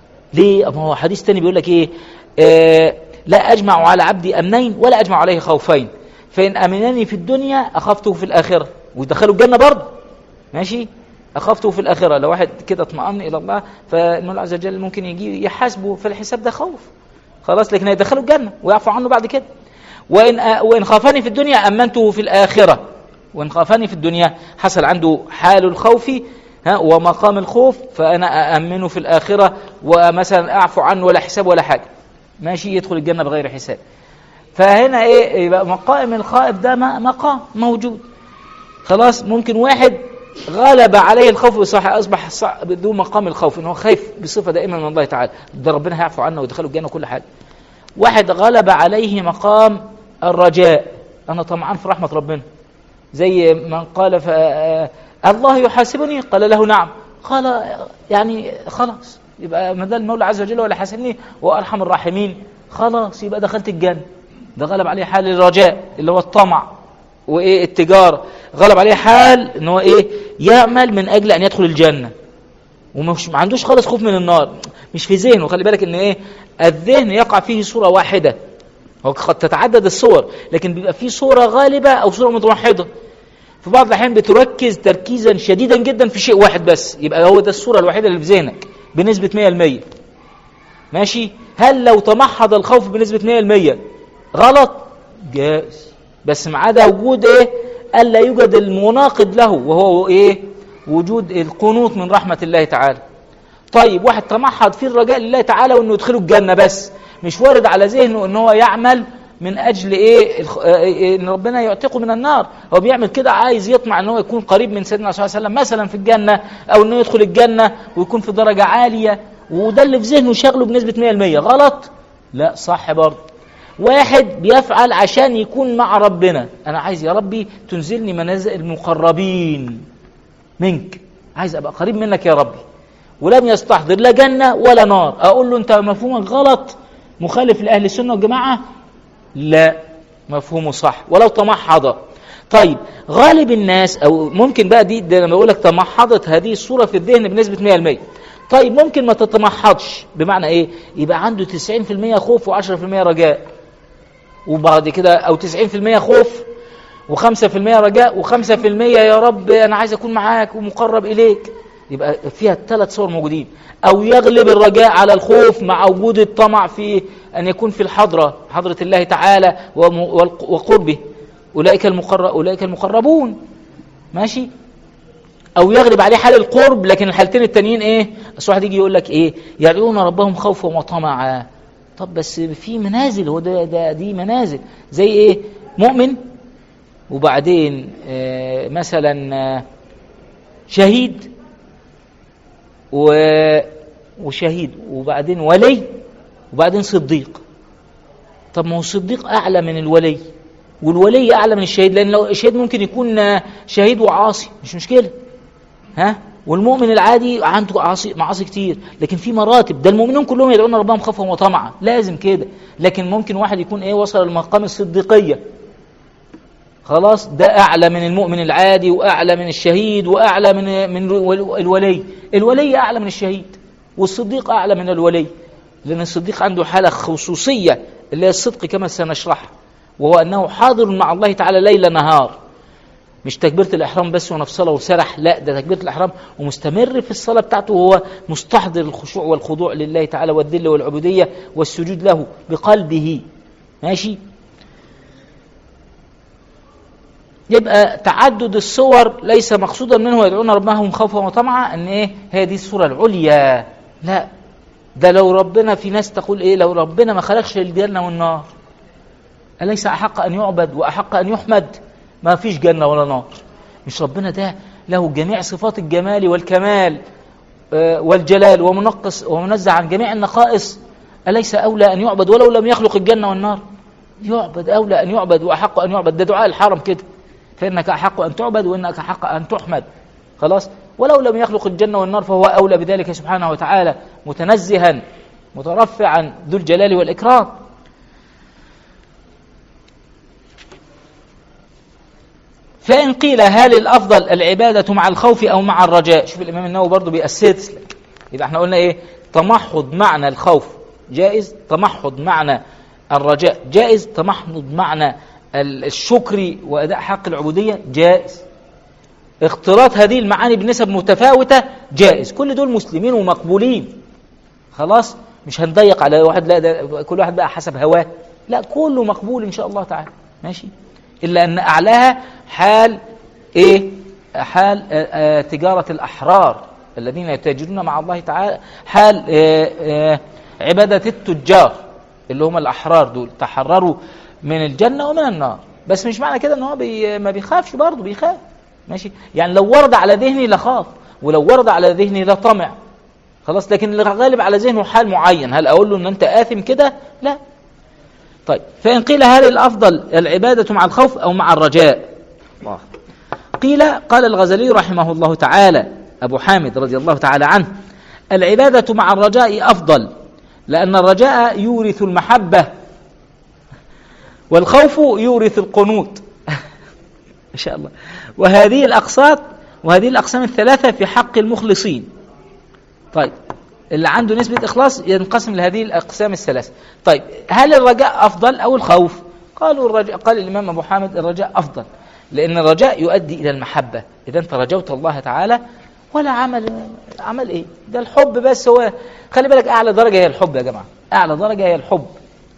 ليه ما هو حديث تاني بيقول لك ايه آه لا اجمع على عبدي امنين ولا اجمع عليه خوفين فان امنني في الدنيا اخافته في الاخره ويدخلوا الجنه برضه ماشي اخافته في الاخره لو واحد كده اطمأن الى الله فالمولى عز وجل ممكن يجي يحاسبه في الحساب ده خوف خلاص لكن هيدخله الجنه ويعفو عنه بعد كده وان وان خافني في الدنيا امنته في الاخره وان خافني في الدنيا حصل عنده حال الخوف ها ومقام الخوف فانا اامنه في الاخره ومثلا اعفو عنه ولا حساب ولا حاجه ماشي يدخل الجنه بغير حساب فهنا ايه يبقى مقام الخائف ده مقام موجود خلاص ممكن واحد غلب عليه الخوف وصح اصبح بدون مقام الخوف ان هو خايف بصفه دائما من الله تعالى ده ربنا هيعفو عنه ويدخله الجنه وكل حاجه واحد غلب عليه مقام الرجاء انا طمعان في رحمه ربنا زي من قال ف... الله يحاسبني قال له نعم قال يعني خلاص يبقى ما دام المولى عز وجل ولا حاسبني وارحم الراحمين خلاص يبقى دخلت الجنه ده غلب عليه حال الرجاء اللي هو الطمع وايه التجاره غلب عليه حال ان هو ايه يعمل من اجل ان يدخل الجنه ومش ما عندوش خالص خوف من النار مش في ذهنه خلي بالك ان ايه الذهن يقع فيه صوره واحده هو قد تتعدد الصور لكن بيبقى فيه صوره غالبه او صوره متوحده في بعض الاحيان بتركز تركيزا شديدا جدا في شيء واحد بس يبقى هو ده الصوره الوحيده اللي في ذهنك بنسبه 100% ماشي هل لو تمحض الخوف بنسبه 100% غلط جائز بس مع ده وجود ايه الا يوجد المناقض له وهو ايه وجود القنوط من رحمه الله تعالى طيب واحد تمحض فيه الرجاء لله تعالى وانه يدخله الجنه بس مش وارد على ذهنه ان هو يعمل من اجل ايه ان ربنا يعتقه من النار هو بيعمل كده عايز يطمع ان هو يكون قريب من سيدنا صلى الله عليه وسلم مثلا في الجنه او انه يدخل الجنه ويكون في درجه عاليه وده اللي في ذهنه شغله بنسبه 100% غلط لا صح برضه واحد بيفعل عشان يكون مع ربنا انا عايز يا ربي تنزلني منازل المقربين منك عايز ابقى قريب منك يا ربي ولم يستحضر لا جنه ولا نار اقول له انت مفهومك غلط مخالف لاهل السنه والجماعه لا مفهومه صح ولو تمحض طيب غالب الناس او ممكن بقى دي ده انا بقول لك تمحضت هذه الصوره في الذهن بنسبه 100% طيب ممكن ما تتمحضش بمعنى ايه يبقى عنده 90% خوف و10% رجاء وبعد كده او 90% خوف و5% رجاء و5% يا رب انا عايز اكون معاك ومقرب اليك يبقى فيها الثلاث صور موجودين او يغلب الرجاء على الخوف مع وجود الطمع في ان يكون في الحضره حضره الله تعالى وقربه اولئك المقرب اولئك المقربون ماشي او يغلب عليه حال القرب لكن الحالتين التانيين ايه بس واحد يجي يقول لك ايه يدعون ربهم خوفا وطمعا طب بس في منازل هو ده, ده دي منازل زي ايه مؤمن وبعدين آه مثلا آه شهيد و وشهيد وبعدين ولي وبعدين صديق طب ما هو الصديق اعلى من الولي والولي اعلى من الشهيد لان لو الشهيد ممكن يكون شهيد وعاصي مش مشكله ها والمؤمن العادي عنده عاصي معاصي كتير لكن في مراتب ده المؤمنين كلهم يدعون ربهم خوفا وطمعا لازم كده لكن ممكن واحد يكون ايه وصل لمقام الصديقيه خلاص ده اعلى من المؤمن العادي واعلى من الشهيد واعلى من من الولي الولي اعلى من الشهيد والصديق اعلى من الولي لان الصديق عنده حاله خصوصيه اللي هي الصدق كما سنشرحها وهو انه حاضر مع الله تعالى ليل نهار مش تكبيرة الإحرام بس وأنا في صلاة وسرح لا ده تكبيرة الإحرام ومستمر في الصلاة بتاعته وهو مستحضر الخشوع والخضوع لله تعالى والذل والعبودية والسجود له بقلبه ماشي يبقى تعدد الصور ليس مقصودا منه يدعون ربهم خوفا وطمعا ان ايه هي دي الصوره العليا لا ده لو ربنا في ناس تقول ايه لو ربنا ما خلقش الجنه والنار اليس احق ان يعبد واحق ان يحمد ما فيش جنه ولا نار مش ربنا ده له جميع صفات الجمال والكمال والجلال ومنقص ومنزه عن جميع النقائص اليس اولى ان يعبد ولو لم يخلق الجنه والنار يعبد اولى ان يعبد واحق ان يعبد ده دعاء الحرم كده فإنك أحق أن تعبد وإنك أحق أن تحمد خلاص ولو لم يخلق الجنة والنار فهو أولى بذلك سبحانه وتعالى متنزها مترفعا ذو الجلال والإكرام فإن قيل هل الأفضل العبادة مع الخوف أو مع الرجاء شوف الإمام النووي برضه بيأسس لك يبقى احنا قلنا إيه تمحض معنى الخوف جائز تمحض معنى الرجاء جائز تمحض معنى الشكر وأداء حق العبودية جائز اختلاط هذه المعاني بنسب متفاوتة جائز كل دول مسلمين ومقبولين خلاص مش هنضيق على واحد لا ده كل واحد بقى حسب هواه لا كله مقبول إن شاء الله تعالى ماشي إلا أن أعلاها حال إيه حال آآ آآ تجارة الأحرار الذين يتاجرون مع الله تعالى حال آآ عبادة التجار اللي هم الأحرار دول تحرروا من الجنة ومن النار بس مش معنى كده ان هو بي ما بيخافش برضه بيخاف ماشي يعني لو ورد على ذهني لخاف ولو ورد على ذهني لطمع خلاص لكن اللي غالب على ذهنه حال معين هل اقول له ان انت اثم كده لا طيب فان قيل هل الافضل العباده مع الخوف او مع الرجاء الله قيل قال الغزالي رحمه الله تعالى ابو حامد رضي الله تعالى عنه العباده مع الرجاء افضل لان الرجاء يورث المحبه والخوف يورث القنوط ما شاء الله وهذه الأقساط وهذه الأقسام الثلاثة في حق المخلصين طيب اللي عنده نسبة إخلاص ينقسم لهذه الأقسام الثلاثة طيب هل الرجاء أفضل أو الخوف قالوا الرجاء قال الإمام أبو حامد الرجاء أفضل لأن الرجاء يؤدي إلى المحبة إذا أنت رجوت الله تعالى ولا عمل عمل إيه ده الحب بس هو خلي بالك أعلى درجة هي الحب يا جماعة أعلى درجة هي الحب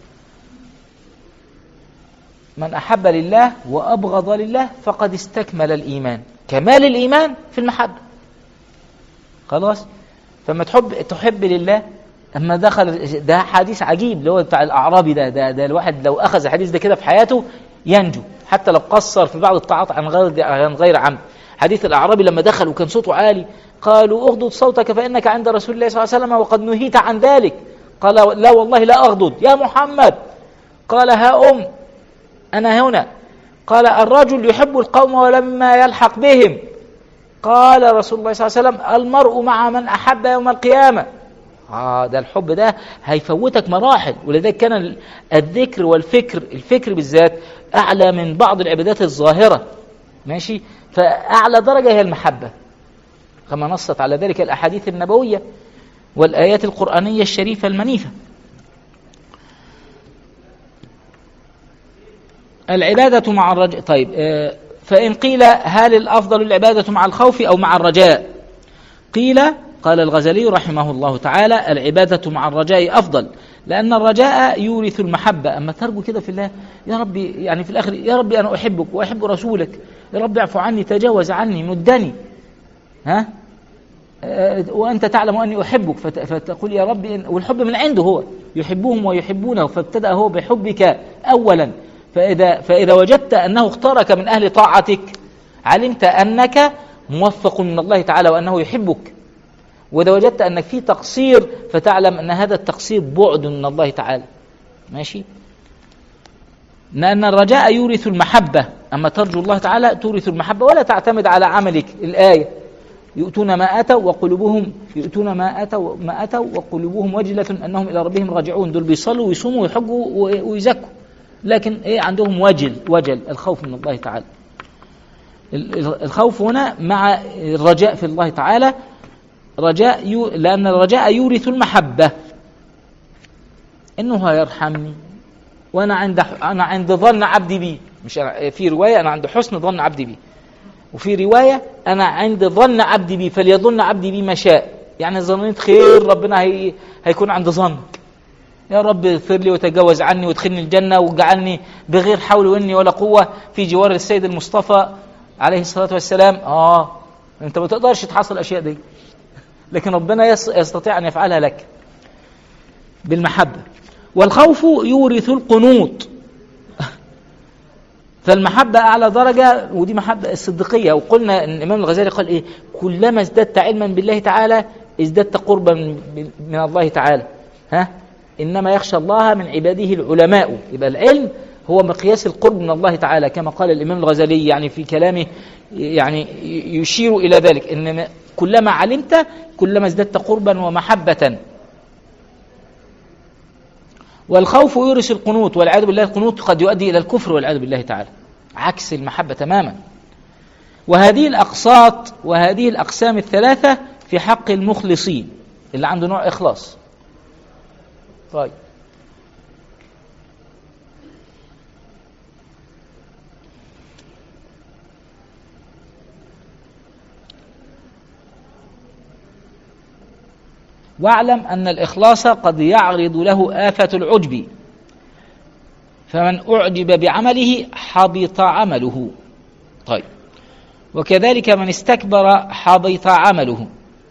من أحب لله وأبغض لله فقد استكمل الإيمان كمال الإيمان في المحبة خلاص فما تحب تحب لله أما دخل ده حديث عجيب اللي هو بتاع الأعرابي ده ده, ده الواحد لو أخذ الحديث ده كده في حياته ينجو حتى لو قصر في بعض الطاعات عن غير عن غير عمد حديث الأعرابي لما دخل وكان صوته عالي قالوا اغضض صوتك فإنك عند رسول الله صلى الله عليه وسلم وقد نهيت عن ذلك قال لا والله لا أغضض يا محمد قال ها أم أنا هنا قال الرجل يحب القوم ولما يلحق بهم قال رسول الله صلى الله عليه وسلم المرء مع من أحب يوم القيامة آه ده الحب ده هيفوتك مراحل ولذلك كان الذكر والفكر الفكر بالذات أعلى من بعض العبادات الظاهرة ماشي فأعلى درجة هي المحبة كما نصت على ذلك الأحاديث النبوية والآيات القرآنية الشريفة المنيفة العبادة مع الرجاء طيب آه، فإن قيل هل الأفضل العبادة مع الخوف أو مع الرجاء قيل قال الغزالي رحمه الله تعالى العبادة مع الرجاء أفضل لأن الرجاء يورث المحبة أما ترجو كده في الله يا ربي يعني في الآخر يا ربي أنا أحبك وأحب رسولك يا ربي اعفو عني تجاوز عني مدني ها آه، وأنت تعلم أني أحبك فتقول يا ربي والحب من عنده هو يحبهم ويحبونه فابتدأ هو بحبك أولا فإذا, فإذا وجدت أنه اختارك من أهل طاعتك علمت أنك موفق من الله تعالى وأنه يحبك وإذا وجدت أنك في تقصير فتعلم أن هذا التقصير بعد من الله تعالى ماشي لأن الرجاء يورث المحبة أما ترجو الله تعالى تورث المحبة ولا تعتمد على عملك الآية يؤتون ما أتوا وقلوبهم يؤتون ما أتوا ما أتوا وقلوبهم وجلة أنهم إلى ربهم راجعون دول بيصلوا ويصوموا ويحجوا ويزكوا لكن إيه عندهم وجل وجل الخوف من الله تعالى الخوف هنا مع الرجاء في الله تعالى رجاء يو لأن الرجاء يورث المحبة إنه هيرحمني وأنا عند أنا عند ظن عبدي بي مش في رواية أنا عند حسن ظن عبدي بي وفي رواية أنا عند ظن عبدي بي فليظن عبدي بي ما شاء يعني ظنيت خير ربنا هي هيكون عند ظنك يا رب اغفر لي وتجاوز عني وادخلني الجنة واجعلني بغير حول وإني ولا قوة في جوار السيد المصطفى عليه الصلاة والسلام آه أنت ما تقدرش تحصل الأشياء دي لكن ربنا يستطيع أن يفعلها لك بالمحبة والخوف يورث القنوط فالمحبة أعلى درجة ودي محبة الصديقية وقلنا أن الإمام الغزالي قال إيه كلما ازددت علما بالله تعالى ازددت قربا من الله تعالى ها إنما يخشى الله من عباده العلماء يبقى العلم هو مقياس القرب من الله تعالى كما قال الإمام الغزالي يعني في كلامه يعني يشير إلى ذلك إن كلما علمت كلما ازددت قربا ومحبة والخوف يورث القنوط والعياذ بالله القنوط قد يؤدي إلى الكفر والعياذ بالله تعالى عكس المحبة تماما وهذه الأقساط وهذه الأقسام الثلاثة في حق المخلصين اللي عنده نوع إخلاص طيب واعلم أن الإخلاص قد يعرض له آفة العجب فمن أعجب بعمله حبط عمله طيب وكذلك من استكبر حبط عمله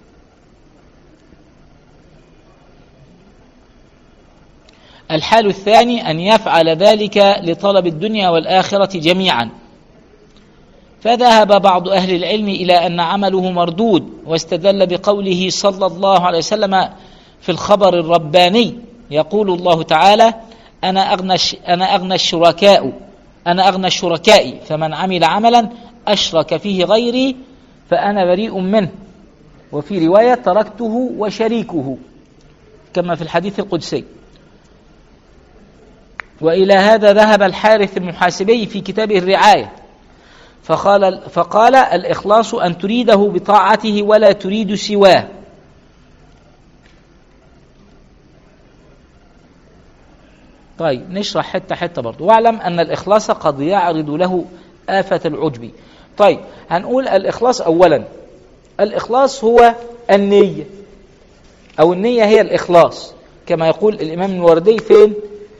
الحال الثاني أن يفعل ذلك لطلب الدنيا والآخرة جميعا فذهب بعض أهل العلم إلى أن عمله مردود واستدل بقوله صلى الله عليه وسلم في الخبر الرباني يقول الله تعالى أنا أغنى أنا أغنى الشركاء أنا أغنى الشركاء فمن عمل عملا أشرك فيه غيري فأنا بريء منه وفي رواية تركته وشريكه كما في الحديث القدسي وإلى هذا ذهب الحارث المحاسبي في كتابه الرعاية فقال, فقال الإخلاص أن تريده بطاعته ولا تريد سواه طيب نشرح حتة حتة برضو واعلم أن الإخلاص قد يعرض له آفة العجب طيب هنقول الإخلاص أولا الإخلاص هو النية أو النية هي الإخلاص كما يقول الإمام الوردي فين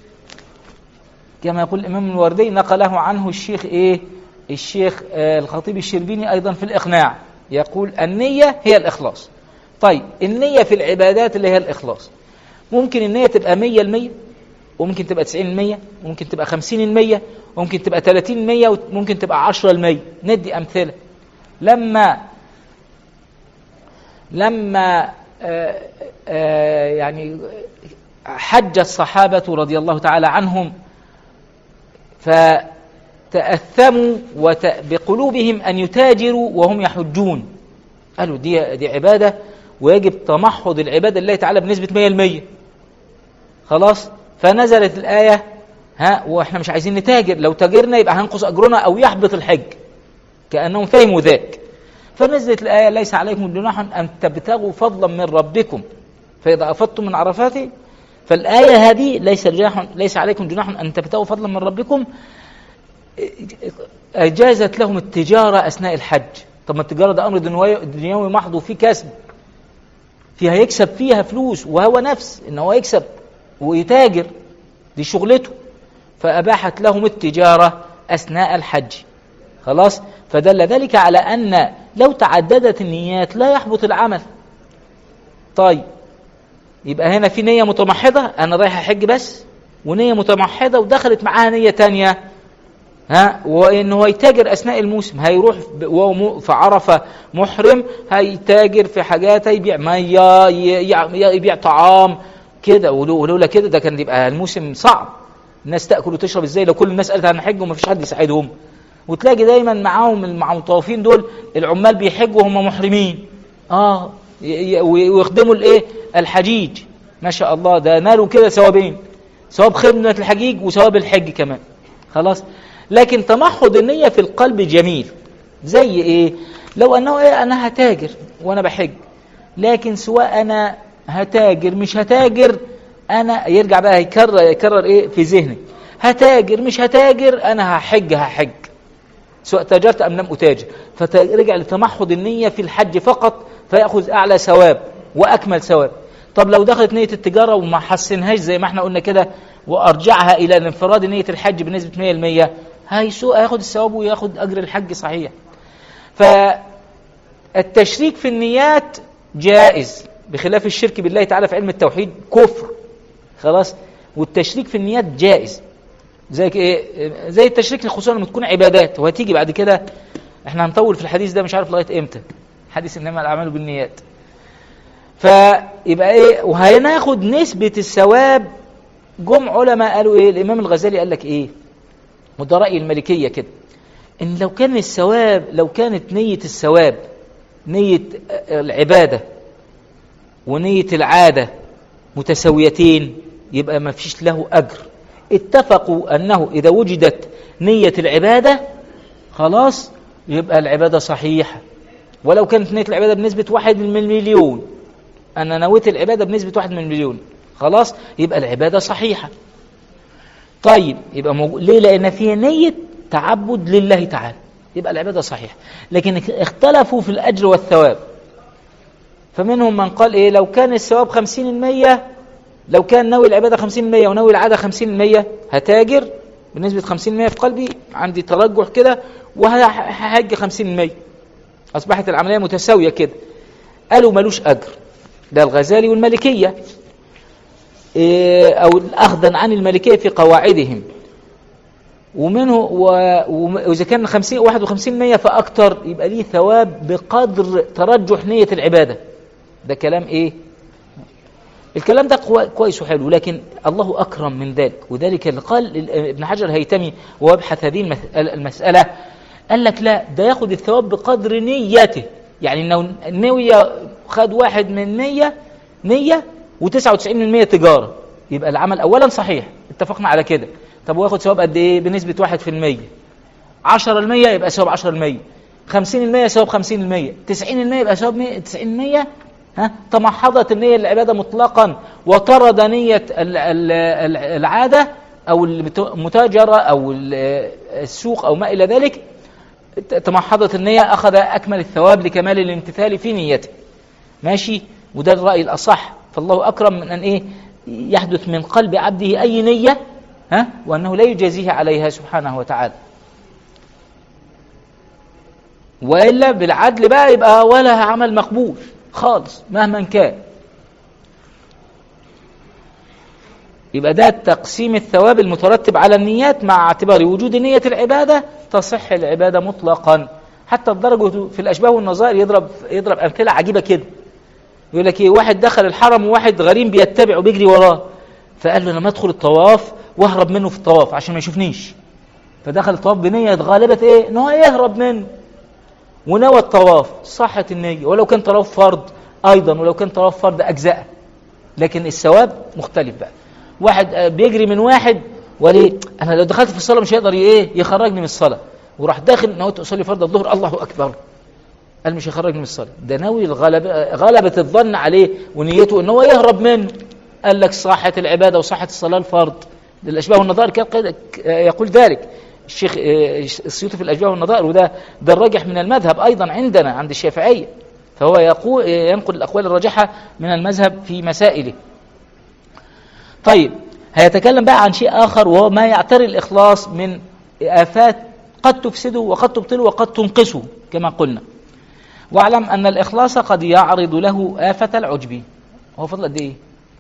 كما يقول الإمام الوردي نقله عنه الشيخ إيه الشيخ آه، الخطيب الشربيني أيضا في الإقناع يقول النية هي الإخلاص طيب النية في العبادات اللي هي الإخلاص ممكن النية تبقى مية المية وممكن تبقى تسعين المية وممكن تبقى خمسين المية وممكن تبقى تلاتين المية وممكن تبقى عشرة المية ندي أمثلة لما لما آآ آه، آآ آه، يعني حج الصحابة رضي الله تعالى عنهم فتأثموا وت... بقلوبهم أن يتاجروا وهم يحجون قالوا دي, دي عبادة ويجب تمحض العبادة لله تعالى بنسبة 100% خلاص فنزلت الآية ها واحنا مش عايزين نتاجر لو تاجرنا يبقى هنقص أجرنا أو يحبط الحج كأنهم فهموا ذاك فنزلت الآية ليس عليكم جناح أن تبتغوا فضلا من ربكم فإذا أفضتم من عرفات فالآية هذه ليس جناح ليس عليكم جناح أن تبتغوا فضلا من ربكم أجازت لهم التجارة أثناء الحج طب ما التجارة ده أمر دنيوي محض وفيه كسب فيها يكسب فيها فلوس وهو نفس إن هو يكسب ويتاجر دي شغلته فأباحت لهم التجارة أثناء الحج خلاص فدل ذلك على أن لو تعددت النيات لا يحبط العمل طيب يبقى هنا في نية متمحضة أنا رايح أحج بس ونية متمحضة ودخلت معاها نية تانية ها وان هو يتاجر اثناء الموسم هيروح وهو في عرفه محرم هيتاجر في حاجات يبيع ميه يبيع طعام كده ولولا كده ده كان يبقى الموسم صعب الناس تاكل وتشرب ازاي لو كل الناس قالت انا حج وما فيش حد يساعدهم وتلاقي دايما معاهم مع المطوفين دول العمال بيحجوا وهم محرمين اه ويخدموا الايه الحجيج ما شاء الله ده نالوا كده ثوابين ثواب خدمه الحجيج وثواب الحج كمان خلاص لكن تمحض النية في القلب جميل زي ايه لو انه ايه انا هتاجر وانا بحج لكن سواء انا هتاجر مش هتاجر انا يرجع بقى يكرر يكرر ايه في ذهني هتاجر مش هتاجر انا هحج هحج سواء تاجرت ام لم اتاجر فرجع لتمحض النية في الحج فقط فيأخذ اعلى ثواب واكمل ثواب طب لو دخلت نية التجارة وما حسنهاش زي ما احنا قلنا كده وارجعها الى انفراد نية الحج بنسبة 100% هيسوق هياخد الثواب وياخد اجر الحج صحيح فالتشريك في النيات جائز بخلاف الشرك بالله تعالى في علم التوحيد كفر خلاص والتشريك في النيات جائز زي ايه زي التشريك خصوصا لما تكون عبادات وهتيجي بعد كده احنا هنطول في الحديث ده مش عارف لغايه امتى حديث انما الاعمال بالنيات فيبقى ايه وهناخد نسبه الثواب جم علماء قالوا ايه الامام الغزالي قال لك ايه وده رأي الملكية كده إن لو كان الثواب لو كانت نية الثواب نية العبادة ونية العادة متساويتين يبقى ما فيش له أجر اتفقوا أنه إذا وجدت نية العبادة خلاص يبقى العبادة صحيحة ولو كانت نية العبادة بنسبة واحد من المليون أنا نويت العبادة بنسبة واحد من المليون خلاص يبقى العبادة صحيحة طيب يبقى موجود ليه لأن فيها نية تعبد لله تعالى يبقى العبادة صحيحة لكن اختلفوا في الأجر والثواب فمنهم من قال إيه لو كان الثواب خمسين المية لو كان ناوي العبادة خمسين المية وناوي العادة خمسين المية هتاجر بنسبة خمسين المية في قلبي عندي ترجح كده وهحج خمسين المية أصبحت العملية متساوية كده قالوا ملوش أجر ده الغزالي والملكية أو أخذا عن الملكية في قواعدهم ومنه وإذا كان 50 51 مية فأكثر يبقى ليه ثواب بقدر ترجح نية العبادة ده كلام إيه الكلام ده كويس وحلو لكن الله أكرم من ذلك وذلك اللي قال ابن حجر الهيتمي وابحث هذه المسألة قال لك لا ده ياخد الثواب بقدر نيته يعني انه النية خد واحد من نية نية و99% تجارة يبقى العمل أولا صحيح اتفقنا على كده طب وياخد ثواب قد إيه بنسبة 1% 10% يبقى ثواب 10% 50% ثواب 50% 90% يبقى ثواب 90% ها تمحضت النية للعبادة مطلقا وطرد نية العادة أو المتاجرة أو السوق أو ما إلى ذلك تمحضت النية أخذ أكمل الثواب لكمال الامتثال في نيته ماشي وده الرأي الأصح فالله أكرم من أن إيه يحدث من قلب عبده أي نية ها وأنه لا يجازيه عليها سبحانه وتعالى وإلا بالعدل بقى يبقى ولا عمل مقبول خالص مهما كان يبقى ده تقسيم الثواب المترتب على النيات مع اعتبار وجود نية العبادة تصح العبادة مطلقا حتى الدرجة في الأشباه والنظائر يضرب يضرب أمثلة عجيبة كده يقول لك ايه واحد دخل الحرم وواحد غريم بيتبعه بيجري وراه فقال له لما ادخل الطواف واهرب منه في الطواف عشان ما يشوفنيش فدخل الطواف بنية غالبة ايه ان هو يهرب منه ونوى الطواف صحت النية ولو كان طواف فرض أيضا ولو كان طواف فرض أجزاء لكن الثواب مختلف بقى واحد آه، بيجري من واحد وليه أنا لو دخلت في الصلاة مش هيقدر إيه يخرجني من الصلاة وراح داخل نويت أصلي فرض الظهر الله أكبر قال مش هيخرجني من الصلاة ده ناوي الغلبة غلبة الظن عليه ونيته ان هو يهرب منه قال لك صحة العبادة وصحة الصلاة الفرض الأشباه والنظائر كان يقول ذلك الشيخ السيوطي في الأشباه والنظائر وده ده الراجح من المذهب أيضا عندنا عند الشافعية فهو يقول ينقل الأقوال الراجحة من المذهب في مسائله طيب هيتكلم بقى عن شيء آخر وهو ما يعتري الإخلاص من آفات قد تفسده وقد تبطله وقد تنقصه كما قلنا واعلم أن الإخلاص قد يعرض له آفة العجب هو فضل قد إيه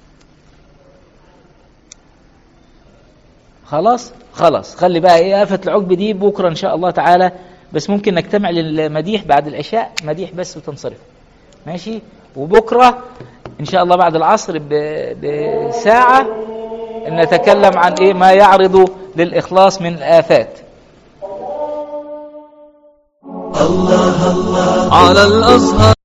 خلاص خلاص خلي بقى إيه آفة العجب دي بكرة إن شاء الله تعالى بس ممكن نجتمع للمديح بعد العشاء مديح بس وتنصرف ماشي وبكرة إن شاء الله بعد العصر بساعة نتكلم عن إيه ما يعرض للإخلاص من الآفات الله الله على الأزهر